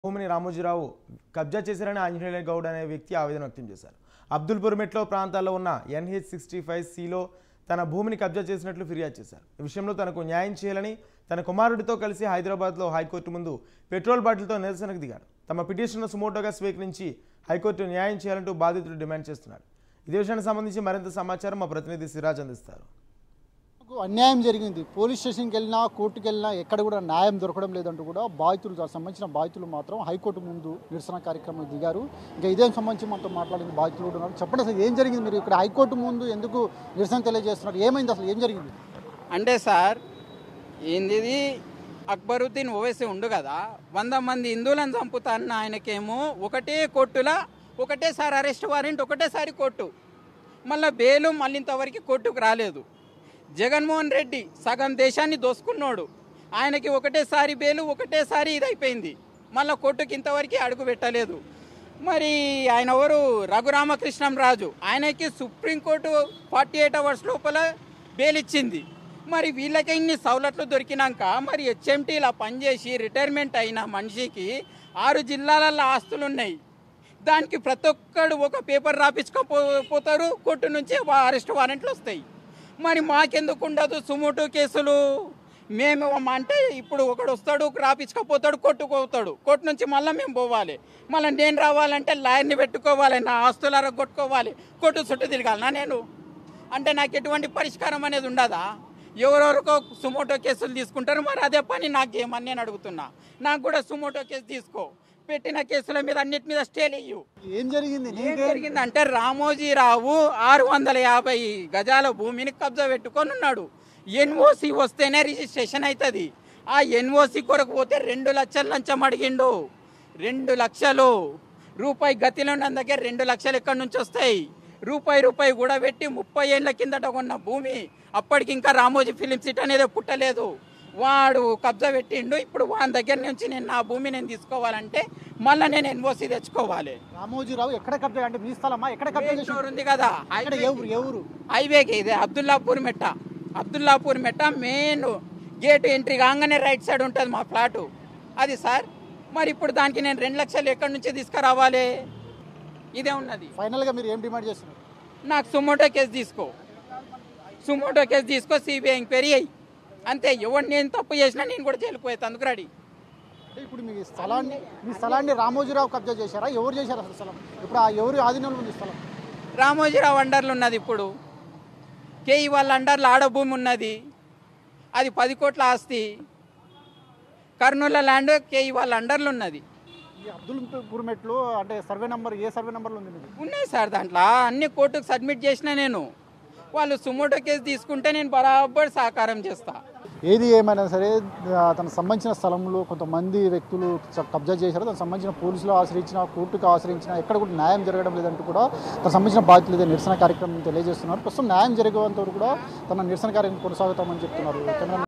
భూమిని రామోజీరావు కబ్జా చేశారని ఆంజనేయ గౌడ్ అనే వ్యక్తి ఆవేదన వ్యక్తం చేశారు అబ్దుల్పూర్ మెట్లో ప్రాంతాల్లో ఉన్న ఎన్హెచ్ సిక్స్టీ ఫైవ్ సిలో తన భూమిని కబ్జా చేసినట్లు ఫిర్యాదు చేశారు ఈ విషయంలో తనకు న్యాయం చేయాలని తన కుమారుడితో కలిసి హైదరాబాద్లో హైకోర్టు ముందు పెట్రోల్ బాటిల్తో నిరసనకు దిగాడు తమ పిటిషన్ను సుమోటోగా స్వీకరించి హైకోర్టు న్యాయం చేయాలంటూ బాధితుడు డిమాండ్ చేస్తున్నాడు ఇదే విషయానికి సంబంధించి మరింత సమాచారం మా ప్రతినిధి సిరాజ్ అందిస్తారు నాకు అన్యాయం జరిగింది పోలీస్ స్టేషన్కి వెళ్ళినా కోర్టుకి వెళ్ళినా ఎక్కడ కూడా న్యాయం దొరకడం లేదంటూ కూడా బాధితులు దానికి సంబంధించిన బాధితులు మాత్రం హైకోర్టు ముందు నిరసన కార్యక్రమం దిగారు ఇంకా ఇదే సంబంధించి మనతో మాట్లాడిన బాధితులు కూడా ఉన్నారు చెప్పండి అసలు ఏం జరిగింది మీరు ఇక్కడ హైకోర్టు ముందు ఎందుకు నిరసన తెలియజేస్తున్నారు ఏమైంది అసలు ఏం జరిగింది అంటే సార్ ఏంది ఇది అక్బరుద్దీన్ ఓవైసీ ఉండు కదా వంద మంది హిందువులను చంపుతాన్న ఆయనకేమో ఒకటే కోర్టులా ఒకటేసారి అరెస్ట్ వారెంట్ ఒకటేసారి కోర్టు మళ్ళీ బెయిలు మళ్ళీ ఇంతవరకు కోర్టుకు రాలేదు జగన్మోహన్ రెడ్డి సగం దేశాన్ని దోసుకున్నాడు ఆయనకి ఒకటేసారి బెయిలు ఒకటేసారి ఇది అయిపోయింది మళ్ళీ కోర్టుకి ఇంతవరకు అడుగు పెట్టలేదు మరి ఆయన ఎవరు రఘురామకృష్ణం రాజు ఆయనకి సుప్రీంకోర్టు ఫార్టీ ఎయిట్ అవర్స్ లోపల బెయిల్ ఇచ్చింది మరి వీళ్ళకి ఇన్ని సవలతులు దొరికినాక మరి హెచ్ఎంటీలా పనిచేసి రిటైర్మెంట్ అయిన మనిషికి ఆరు జిల్లాలలో ఆస్తులు ఉన్నాయి దానికి ప్రతి ఒక్కడు ఒక పేపర్ రాపించుకోపోతారు కోర్టు నుంచి వా- అరెస్ట్ వారెంట్లు వస్తాయి మరి మాకెందుకు ఉండదు సుమోటో కేసులు మేము మా- అంటే ఇప్పుడు ఒకడు వస్తాడు రాపించుకపోతాడు కొట్టుకోతాడు కోర్టు నుంచి మళ్ళీ మేము పోవాలి మళ్ళీ నేను రావాలంటే లాయర్ని పెట్టుకోవాలి నా ఆస్తులు అరగొట్టుకోవాలి కోర్టు చుట్టూ తిరగాలనా నేను అంటే నాకు ఎటువంటి పరిష్కారం అనేది ఉండదా ఎవరెవరికో సుమోటో కేసులు తీసుకుంటారు మరి అదే పని నాకు చేయమని నేను అడుగుతున్నా నాకు కూడా సుమోటో కేసు తీసుకో పెట్టిన కేసుల మీద అన్నిటి మీద స్టేలు ఇయ్యు ఏం జరిగింది ఏం నీకే జరిగిందంటే రామోజీరావు ఆరు వందల యాభై గజాల భూమిని కబ్జా పెట్టుకొని ఉన్నాడు ఎన్ఓసి వస్తేనే రిజిస్ట్రేషన్ అవుతుంది ఆ ఎన్ఓసి కొరకు పోతే రెండు లక్షలు లంచం అడిగిండు రెండు లక్షలు రూపాయి గతిలో ఉన్న దగ్గర రెండు లక్షలు ఎక్కడి నుంచి వస్తాయి రూపాయి రూపాయి కూడా పెట్టి ముప్పై ఏళ్ళ కిందట కొన్న భూమి అప్పటికి ఇంకా రామోజీ ఫిలిం సిటీ అనేది పుట్టలేదు వాడు కబ్జా పెట్టిండు ఇప్పుడు వాని దగ్గర నుంచి నేను నా భూమి నేను తీసుకోవాలంటే మళ్ళీ నేను ఎన్ఓసి తెచ్చుకోవాలి రామోజీరావు ఎక్కడ కబ్జా అంటే మీ స్థలమా ఎక్కడ కబ్జా మెయిన్ చేసి డోర్ ఉంది కదా ఎక్కడ ఎవరు ఎవరు హైవేకి ఇదే Abdullapur Metta Abdullapur Metta main gate entry కాగానే రైట్ సైడ్ ఉంటుంది మా ఫ్లాటు అది సార్ మరి ఇప్పుడు దానికి నేను రెండు లక్షలు ఎక్కడి నుంచి తీసుకురావాలి ఇదే ఉన్నది ఫైనల్గా మీరు ఏం డిమాండ్ చేస్తున్నారు నాకు సుమోటో కేసు తీసుకో సుమోటో కేసు తీసుకో సిబిఐ ఎంక్వైరీ అయ్యి అంతే ఎవరు నేను తప్పు చేసినా నేను కూడా జైలుకు పోయేది అందుకు రెడీ అంటే ఇప్పుడు మీ స్థలాన్ని మీ స్థలాన్ని రామోజీరావు కబ్జా చేశారా ఎవరు చేశారు అసలు స్థలం ఇప్పుడు ఆ ఎవరు ఆధీనంలో ఉంది స్థలం రామోజీరావు అండర్లు ఉన్నది ఇప్పుడు కేఈ వాళ్ళ అండర్లో ఆడభూమి ఉన్నది అది పది కోట్ల ఆస్తి కర్నూలు ల్యాండ్ కేఈ వాళ్ళ అండర్లు ఉన్నది ఈ అబ్దుల్పూర్ మెట్లో అంటే సర్వే నెంబర్ ఏ సర్వే నెంబర్లో ఉంది మీది ఉన్నాయి సార్ దాంట్లో అన్ని కోర్టుకు సబ్మిట్ చేసిన నేను వాళ్ళు సుమోటో కేసు తీసుకుంటే నేను బరాబర్ సహకారం చేస్తా ఏది ఏమైనా సరే ఆ, తనకు సంబంధించిన స్థలంలో కొంతమంది వ్యక్తులు చ- కబ్జా చేశారు దానికి సంబంధించిన పోలీసులు ఆశ్రయించిన కోర్టుకు ఆశ్రయించిన ఎక్కడ కూడా న్యాయం జరగడం లేదంటూ కూడా తనకు సంబంధించిన బాధ్యతలు ఇదే నిరసన కార్యక్రమం తెలియజేస్తున్నారు ప్రస్తుతం న్యాయం జరిగేంత వరకు కూడా తన నిరసన కార్యక్రమం కొనసాగుతామని చెప్తున్నారు కెమెరా